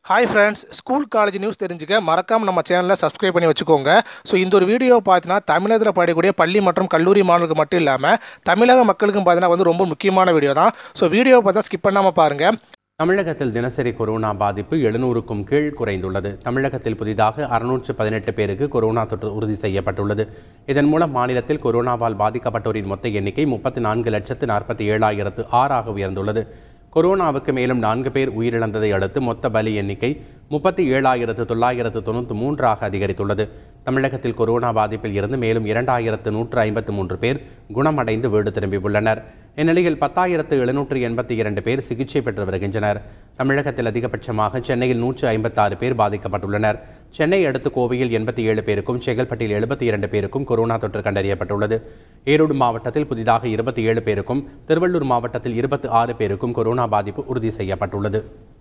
hi friends school college news தெரிஞ்சுக்க மறக்காம நம்ம சேனலை சப்ஸ்கிரைப் பண்ணி வச்சுக்கோங்க ஸோ இந்த ஒரு வீடியோ பார்த்தீங்கன்னா தமிழகத்தில் படிக்கக்கூடிய பள்ளி மற்றும் கல்லூரி மாணவர்களுக்கு மட்டும் இல்லாமல் தமிழக மக்களுக்கும் பார்த்தீங்கன்னா வந்து ரொம்ப முக்கியமான வீடியோ தான் ஸோ வீடியோ பார்த்தா ஸ்கிப் பண்ணாமல் பாருங்கள் தமிழகத்தில் தினசரி கொரோனா பாதிப்பு எழுநூறுக்கும் கீழ் குறைந்துள்ளது தமிழகத்தில் புதிதாக அறுநூற்று பதினெட்டு பேருக்கு கொரோனா தொற்று உறுதி செய்யப்பட்டுள்ளது இதன் மூலம் மாநிலத்தில் கொரோனாவால் பாதிக்கப்பட்டோரின் மொத்த எண்ணிக்கை முப்பத்தி நான்கு லட்சத்து நாற்பத்தி ஏழாயிரத்து ஆறாக உயர்ந்துள்ளது கொரோனாவுக்கு மேலும் நான்கு பேர் உயிரிழந்ததை அடுத்து மொத்த பலி எண்ணிக்கை முப்பத்தி ஏழாயிரத்து தொள்ளாயிரத்து தொண்ணூற்றி மூன்றாக அதிகரித்துள்ளது தமிழகத்தில் கொரோனா பாதிப்பில் இருந்து மேலும் இரண்டாயிரத்து நூற்று ஐம்பத்து மூன்று பேர் குணமடைந்து வீடு திரும்பியுள்ளனர் இந்நிலையில் பத்தாயிரத்து எழுநூற்று எண்பத்தி இரண்டு பேர் சிகிச்சை பெற்று வருகின்றனர் தமிழகத்தில் அதிகபட்சமாக சென்னையில் நூற்று ஐம்பத்தாறு பேர் பாதிக்கப்பட்டுள்ளனர் சென்னை அடுத்து கோவையில் எண்பத்தி ஏழு பேருக்கும் செங்கல்பட்டில் எழுபத்தி இரண்டு பேருக்கும் கொரோனா தொற்று கண்டறியப்பட்டுள்ளது ஈரோடு மாவட்டத்தில் புதிதாக இருபத்தி ஏழு பேருக்கும் திருவள்ளூர் மாவட்டத்தில் இருபத்தி ஆறு பேருக்கும் கொரோனா பாதிப்பு உறுதி செய்யப்பட்டுள்ளது